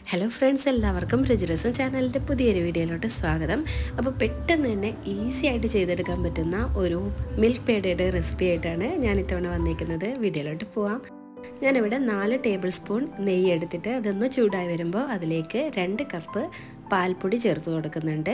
hello friends എല്ലാവർക്കും രജരസം ചാനലിൻ്റെ പുതിയൊരു വീഡിയോയിലോട്ട് സ്വാഗതം അപ്പോൾ പെട്ടെന്ന് തന്നെ ഈസി ആയിട്ട് ചെയ്തെടുക്കാൻ പറ്റുന്ന ഒരു മിൽക്ക് പേടയുടെ റെസിപ്പി ആയിട്ടാണ് ഞാൻ ഇത്തവണ വന്നിരിക്കുന്നത് വീഡിയോയിലോട്ട് പോവാം ഞാനിവിടെ നാല് ടേബിൾ സ്പൂൺ നെയ്യ് എടുത്തിട്ട് അതൊന്ന് ചൂടായി വരുമ്പോൾ അതിലേക്ക് രണ്ട് കപ്പ് പാൽപ്പൊടി ചേർത്ത് കൊടുക്കുന്നുണ്ട്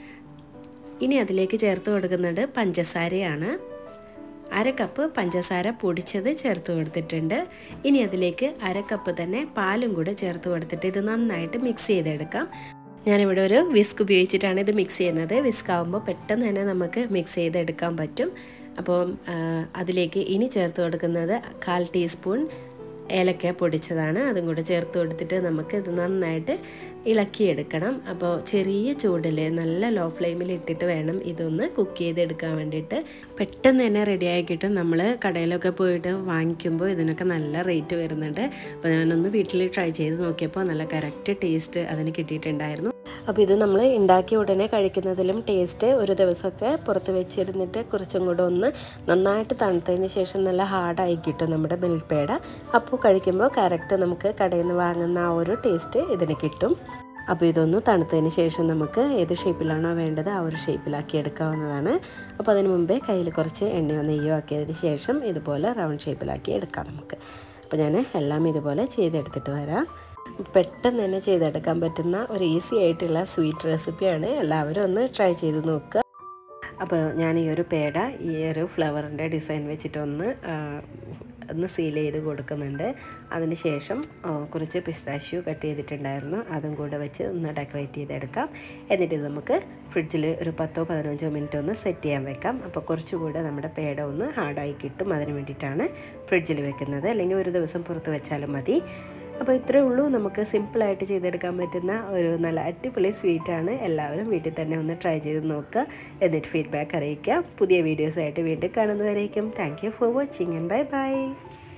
ഇനി അതിലേക്ക് ചേർത്ത് കൊടുക്കുന്നത് പഞ്ചസാരയാണ് അര കപ്പ് പഞ്ചസാര പൊടിച്ചത് ചേർത്ത് കൊടുത്തിട്ടുണ്ട് ഇനി അതിലേക്ക് അര കപ്പ് തന്നെ പാലും കൂടെ ചേർത്ത് കൊടുത്തിട്ട് ഇത് നന്നായിട്ട് മിക്സ് ചെയ്തെടുക്കാം ഞാനിവിടെ ഒരു വിസ്ക് ഉപയോഗിച്ചിട്ടാണ് ഇത് മിക്സ് ചെയ്യുന്നത് വിസ്ക് ആകുമ്പോൾ പെട്ടെന്ന് തന്നെ നമുക്ക് മിക്സ് ചെയ്തെടുക്കാൻ പറ്റും അപ്പോൾ അതിലേക്ക് ഇനി ചേർത്ത് കൊടുക്കുന്നത് കാൽ ടീസ്പൂൺ ഏലക്ക പൊടിച്ചതാണ് അതും കൂടെ ചേർത്ത് കൊടുത്തിട്ട് നമുക്ക് ഇത് നന്നായിട്ട് ഇളക്കിയെടുക്കണം അപ്പോൾ ചെറിയ ചൂടിൽ നല്ല ലോ ഫ്ലെയിമിൽ ഇട്ടിട്ട് വേണം ഇതൊന്ന് കുക്ക് ചെയ്തെടുക്കാൻ വേണ്ടിയിട്ട് പെട്ടെന്ന് തന്നെ റെഡിയായി കിട്ടും നമ്മൾ കടയിലൊക്കെ പോയിട്ട് വാങ്ങിക്കുമ്പോൾ ഇതിനൊക്കെ നല്ല റേറ്റ് വരുന്നുണ്ട് അപ്പോൾ ഞാനൊന്ന് വീട്ടിൽ ട്രൈ ചെയ്ത് നോക്കിയപ്പോൾ നല്ല കറക്റ്റ് ടേസ്റ്റ് അതിന് കിട്ടിയിട്ടുണ്ടായിരുന്നു അപ്പോൾ ഇത് നമ്മൾ ഉണ്ടാക്കിയ ഉടനെ കഴിക്കുന്നതിലും ടേസ്റ്റ് ഒരു ദിവസമൊക്കെ പുറത്ത് വെച്ചിരുന്നിട്ട് കുറച്ചും കൂടെ ഒന്ന് നന്നായിട്ട് തണുത്തതിന് ശേഷം നല്ല ഹാർഡായി കിട്ടും നമ്മുടെ മിൽക്ക് പേട അപ്പോൾ കഴിക്കുമ്പോൾ കറക്റ്റ് നമുക്ക് കടയിൽ നിന്ന് വാങ്ങുന്ന ആ ഒരു ടേസ്റ്റ് ഇതിന് കിട്ടും അപ്പോൾ ഇതൊന്ന് തണുത്തതിന് ശേഷം നമുക്ക് ഏത് ഷേപ്പിലാണോ വേണ്ടത് ആ ഒരു ഷേപ്പിലാക്കി എടുക്കാവുന്നതാണ് അപ്പോൾ അതിന് മുമ്പേ കയ്യിൽ കുറച്ച് എണ്ണയോ നെയ്യോ ആക്കിയതിന് ശേഷം ഇതുപോലെ റൗണ്ട് ഷേപ്പിലാക്കി എടുക്കാം നമുക്ക് അപ്പോൾ ഞാൻ എല്ലാം ഇതുപോലെ ചെയ്തെടുത്തിട്ട് വരാം പെട്ടെന്ന് തന്നെ ചെയ്തെടുക്കാൻ പറ്റുന്ന ഒരു ഈസി ആയിട്ടുള്ള സ്വീറ്റ് റെസിപ്പിയാണ് എല്ലാവരും ഒന്ന് ട്രൈ ചെയ്ത് നോക്കുക അപ്പോൾ ഞാൻ ഈ ഒരു പേട ഈ ഒരു ഫ്ലവറിൻ്റെ ഡിസൈൻ വെച്ചിട്ടൊന്ന് ഒന്ന് സീൽ ചെയ്ത് കൊടുക്കുന്നുണ്ട് അതിന് ശേഷം കുറച്ച് പിസ്താഷ്യൂ കട്ട് ചെയ്തിട്ടുണ്ടായിരുന്നു അതും കൂടെ വെച്ച് ഒന്ന് ഡെക്കറേറ്റ് ചെയ്തെടുക്കാം എന്നിട്ട് നമുക്ക് ഫ്രിഡ്ജിൽ ഒരു പത്തോ പതിനഞ്ചോ മിനിറ്റ് ഒന്ന് സെറ്റ് ചെയ്യാൻ വെക്കാം അപ്പോൾ കുറച്ചുകൂടെ നമ്മുടെ പേട ഒന്ന് ഹാർഡായി കിട്ടും അതിന് വേണ്ടിയിട്ടാണ് ഫ്രിഡ്ജിൽ വെക്കുന്നത് അല്ലെങ്കിൽ ഒരു ദിവസം പുറത്ത് വെച്ചാലും മതി അപ്പോൾ ഇത്രയേ ഉള്ളൂ നമുക്ക് സിമ്പിളായിട്ട് ചെയ്തെടുക്കാൻ പറ്റുന്ന ഒരു നല്ല അടിപൊളി സ്വീറ്റാണ് എല്ലാവരും വീട്ടിൽ തന്നെ ഒന്ന് ട്രൈ ചെയ്ത് നോക്കുക എന്നിട്ട് ഫീഡ്ബാക്ക് അറിയിക്കുക പുതിയ വീഡിയോസായിട്ട് വീണ്ടും കാണുന്നവരേക്കും thank you for watching and bye by